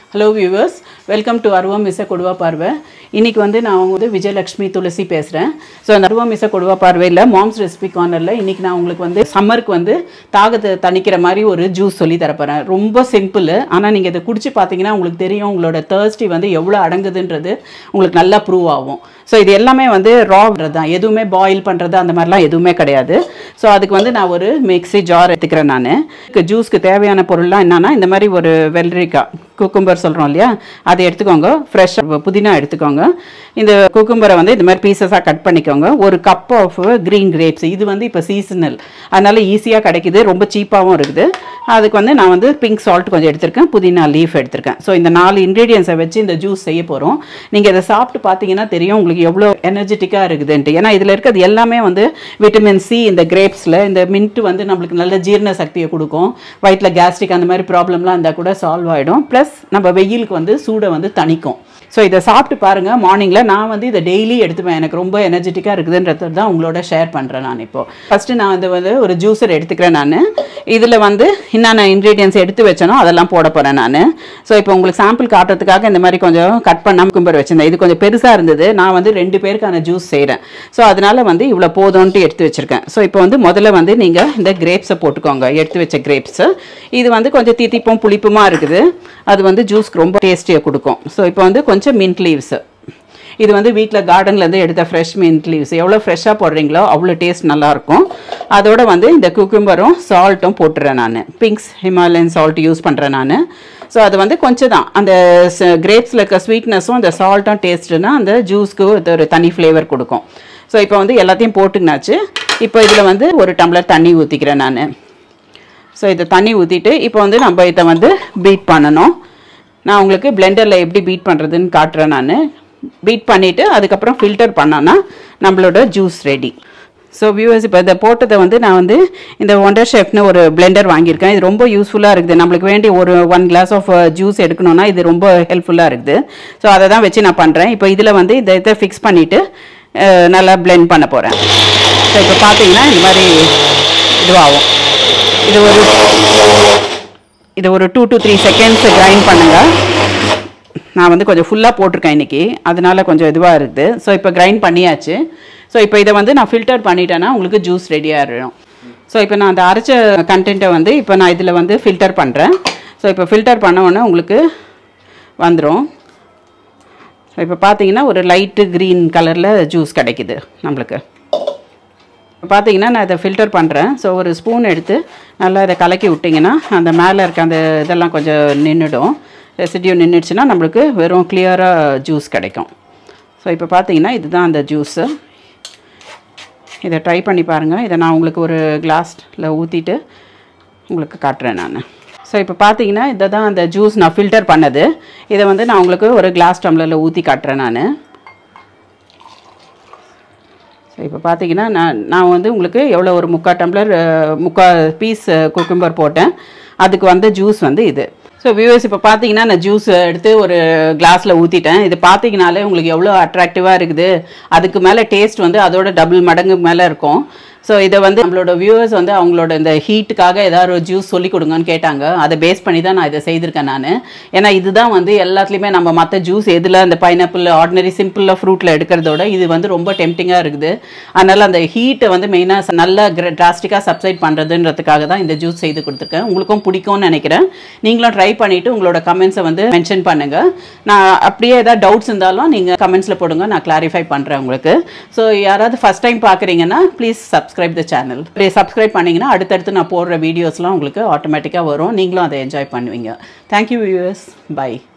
hello viewers welcome to அருவம் மிச கொடுவா பார்வை இன்னைக்கு வந்து நான் வந்து விஜயலட்சுமி துளசி பேசுகிறேன் ஸோ அந்த அருவம் மிச கொடுவா பார்வையில் மாம்ஸ் ரெசிபி கார்னரில் இன்னைக்கு நான் உங்களுக்கு வந்து சம்மருக்கு வந்து தாகத்தை தணிக்கிற மாதிரி ஒரு ஜூஸ் சொல்லி தரப்போகிறேன் ரொம்ப சிம்பிள் ஆனால் நீங்கள் இதை குடிச்சு பார்த்தீங்கன்னா உங்களுக்கு தெரியும் உங்களோட தேர்ஸ்டி வந்து எவ்வளோ அடங்குதுன்றது உங்களுக்கு நல்லா ப்ரூவ் ஆகும் ஸோ இது எல்லாமே வந்து ராவ்ன்றது தான் எதுவுமே பாயில் பண்ணுறது அந்த மாதிரிலாம் எதுவுமே கிடையாது ஸோ அதுக்கு வந்து நான் ஒரு மிக்ஸி ஜார் எடுத்துக்கிறேன் நான் ஜூஸ்க்கு தேவையான பொருள்லாம் என்னன்னா இந்த மாதிரி ஒரு வெள்ளரிக்காய் குக்கும்பர் சொல்கிறோம் இல்லையா அதை எடுத்துக்கோங்க ஃப்ரெஷ் புதினா எடுத்துக்கோங்க இந்த குக்கும்பரை வந்து இந்த மாதிரி பீசஸாக கட் பண்ணிக்கோங்க ஒரு கப் ஆஃப் க்ரீன் கிரேப்ஸ் இது வந்து இப்போ சீசனல் அதனால ஈஸியாக கிடைக்குது ரொம்ப சீப்பாகவும் இருக்குது அதுக்கு வந்து நான் வந்து பிங்க் சால்ட் கொஞ்சம் எடுத்திருக்கேன் புதினா லீஃப் எடுத்திருக்கேன் ஸோ இந்த நாலு இன்க்ரீடியன்ஸை வச்சு இந்த ஜூஸ் செய்ய போகிறோம் நீங்கள் இதை சாப்பிட்டு பார்த்தீங்கன்னா தெரியும் உங்களுக்கு எவ்வளோ எனர்ஜெட்டிக்காக இருக்குதுன்ட்டு ஏன்னா இதில் இருக்கிறது எல்லாமே வந்து விட்டமின் சி இந்த கிரேப்ஸில் இந்த மின்ட் வந்து நம்மளுக்கு நல்ல ஜீரண சக்தியை கொடுக்கும் வயிற்றில் கேஸ்ட்ரிக் அந்த மாதிரி ப்ராப்ளம்லாம் இருந்தால் கூட சால்வ் ஆகிடும் ப்ளஸ் நம்ம வெயிலுக்கு வந்து சூடை வந்து தணிக்கும் ஸோ இதை சாப்பிட்டு பாருங்கள் மார்னிங்கில் நான் வந்து இதை டெய்லி எடுத்துப்பேன் எனக்கு ரொம்ப எனர்ஜெட்டிக்காக இருக்குதுன்றது தான் உங்களோட ஷேர் பண்ணுறேன் நான் இப்போது ஃபஸ்ட்டு நான் வந்து வந்து ஒரு ஜூஸர் எடுத்துக்கிறேன் நான் இதில் வந்து என்னென்ன இன்க்ரீடியன்ஸ் எடுத்து வச்சனோ அதெல்லாம் போட போகிறேன் நான் ஸோ இப்போ உங்களுக்கு சாம்பிள் காட்டுறதுக்காக இந்த மாதிரி கொஞ்சம் கட் பண்ணாமல் கும்பர் வச்சுருந்தேன் இது கொஞ்சம் பெருசாக இருந்தது நான் வந்து ரெண்டு பேருக்கான ஜூஸ் செய்கிறேன் ஸோ அதனால் வந்து இவ்வளோ போதும்ன்ட்டு எடுத்து வச்சுருக்கேன் ஸோ இப்போ வந்து முதல்ல வந்து நீங்கள் இந்த கிரேப்ஸை போட்டுக்கோங்க எடுத்து வச்ச கிரேப்ஸு இது வந்து கொஞ்சம் தித்திப்பும் புளிப்புமா இருக்குது அது வந்து ஜூஸ்க்கு ரொம்ப டேஸ்டியாக கொடுக்கும் ஸோ இப்போ வந்து கொஞ்சம் மின்ட் லீவ்ஸு இது வந்து வீட்டில் கார்டன்லேருந்து எடுத்த ஃப்ரெஷ் மின்ட் லீவ்ஸ் எவ்வளோ ஃப்ரெஷ்ஷாக போடுறீங்களோ அவ்வளோ டேஸ்ட் நல்லாயிருக்கும் அதோட வந்து இந்த குக்கும்பரும் சால்ட்டும் போட்டுறேன் நான் பிங்க்ஸ் ஹிமாலயன் சால்ட் யூஸ் பண்ணுறேன் நான் ஸோ அது வந்து கொஞ்சம் தான் அந்த கிரேப்ஸில் இருக்க ஸ்வீட்னஸும் அந்த சால்ட்டும் டேஸ்ட்டுனா அந்த ஜூஸ்க்கு ஒரு தனி ஃப்ளேவர் கொடுக்கும் ஸோ இப்போ வந்து எல்லாத்தையும் போட்டுங்கனாச்சு இப்போ இதில் வந்து ஒரு டம்ளர் தண்ணி ஊற்றிக்கிறேன் நான் ஸோ இதை தண்ணி ஊற்றிட்டு இப்போ வந்து நம்ம இதை வந்து பீட் பண்ணணும் நான் உங்களுக்கு பிளெண்டரில் எப்படி பீட் பண்ணுறதுன்னு காட்டுறேன் நான் பீட் பண்ணிவிட்டு அதுக்கப்புறம் ஃபில்டர் பண்ணோன்னா நம்மளோட ஜூஸ் ரெடி ஸோ வியூவர்ஸ் இப்போ இதை போட்டதை வந்து நான் வந்து இந்த ஒண்டர் ஷெஃப்னு ஒரு பிளெண்டர் வாங்கியிருக்கேன் இது ரொம்ப யூஸ்ஃபுல்லாக இருக்குது நம்மளுக்கு வேண்டிய ஒரு ஒன் கிளாஸ் ஆஃப் ஜூஸ் எடுக்கணும்னா இது ரொம்ப ஹெல்ப்ஃபுல்லாக இருக்குது ஸோ அதை தான் வச்சு நான் பண்ணுறேன் இப்போ இதில் வந்து இந்த இதை ஃபிக்ஸ் பண்ணிவிட்டு நல்லா பிளெண்ட் பண்ண போகிறேன் ஸோ இப்போ பார்த்தீங்கன்னா இந்த மாதிரி இதுவாகும் இது ஒரு இது ஒரு two to three seconds grind பண்ணுங்கள் நான் வந்து கொஞ்சம் ஃபுல்லாக போட்டிருக்கேன் இன்றைக்கி அதனால கொஞ்சம் இதுவாக இருக்குது ஸோ இப்போ கிரைண்ட் பண்ணியாச்சு ஸோ இப்போ இதை வந்து நான் ஃபில்டர் பண்ணிட்டேன்னா உங்களுக்கு ஜூஸ் ரெடியாக இருக்கும் ஸோ இப்போ நான் அந்த அரைச்ச கண்டென்ட்டை வந்து இப்போ நான் இதில் வந்து ஃபில்டர் பண்ணுறேன் ஸோ இப்போ ஃபில்டர் பண்ண உடனே உங்களுக்கு வந்துடும் ஸோ இப்போ பார்த்தீங்கன்னா ஒரு லைட்டு க்ரீன் கலரில் ஜூஸ் கிடைக்குது நம்மளுக்கு இப்போ பார்த்தீங்கன்னா நான் இதை ஃபில்டர் பண்ணுறேன் ஸோ ஒரு ஸ்பூன் எடுத்து நல்லா இதை கலக்கி விட்டிங்கன்னா அந்த மேலே இருக்க அந்த இதெல்லாம் கொஞ்சம் நின்றுடும் ரெசிடியூ நின்றுடுச்சுன்னா நம்மளுக்கு வெறும் கிளியராக ஜூஸ் கிடைக்கும் ஸோ இப்போ பார்த்தீங்கன்னா இதுதான் அந்த ஜூஸு இதை ட்ரை பண்ணி பாருங்கள் இதை நான் உங்களுக்கு ஒரு கிளாஸில் ஊற்றிட்டு உங்களுக்கு காட்டுறேன் நான் ஸோ இப்போ பார்த்தீங்கன்னா இதை தான் அந்த ஜூஸ் நான் ஃபில்டர் பண்ணது இதை வந்து நான் உங்களுக்கு ஒரு கிளாஸ் டம்ளரில் ஊற்றி காட்டுறேன் நான் ஸோ இப்போ பார்த்தீங்கன்னா நான் நான் வந்து உங்களுக்கு எவ்வளோ ஒரு முக்கால் டம்ளர் முக்கால் பீஸ் குக்கும்பர் போட்டேன் அதுக்கு வந்த ஜூஸ் வந்து இது ஸோ வியூவர்ஸ் இப்போ பார்த்தீங்கன்னா நான் ஜூஸ் எடுத்து ஒரு கிளாஸில் ஊற்றிட்டேன் இது பார்த்தீங்கனாலே உங்களுக்கு எவ்வளோ அட்ராக்டிவாக இருக்குது அதுக்கு மேலே டேஸ்ட் வந்து அதோட டபுள் மடங்கு மேலே இருக்கும் ஸோ இதை வந்து நம்மளோட வியூவர்ஸ் வந்து அவங்களோட இந்த ஹீட்டுக்காக ஏதாவது ஒரு ஜூஸ் சொல்லி கொடுங்கன்னு கேட்டாங்க அதை பேஸ் பண்ணி தான் நான் இதை செய்திருக்கேன் நான் ஏன்னா இதுதான் வந்து எல்லாத்துலேயுமே நம்ம மற்ற ஜூஸ் எதில் அந்த பைனாப்பிள் ஆர்டினரி சிம்பிளாக ஃப்ரூட்டில் எடுக்கிறதோட இது வந்து ரொம்ப டெம்டிங்காக இருக்குது அதனால் அந்த ஹீட்டை வந்து மெயினாக நல்லா டிராஸ்டிக்காக சப்சைட் பண்ணுறதுன்றதுக்காக தான் இந்த ஜூஸ் செய்து கொடுத்துருக்கேன் உங்களுக்கும் பிடிக்கும்னு நினைக்கிறேன் நீங்களும் ட்ரை பண்ணிவிட்டு உங்களோட கமெண்ட்ஸை வந்து மென்ஷன் பண்ணுங்கள் நான் அப்படியே ஏதாவது டவுட்ஸ் இருந்தாலும் நீங்கள் கமெண்ட்ஸில் போடுங்க நான் கிளாரிஃபை பண்ணுறேன் உங்களுக்கு ஸோ யாராவது ஃபஸ்ட் டைம் பார்க்குறீங்கன்னா please subscribe subscribe the channel இப்படி சப்ஸ்கிரைப் பண்ணிங்கன்னா அடுத்தடுத்து நான் போடுற வீடியோஸ்லாம் உங்களுக்கு ஆட்டோமேட்டிக்காக வரும் நீங்களும் அதை என்ஜாய் பண்ணுவீங்க தேங்க்யூ வியூவர்ஸ் பை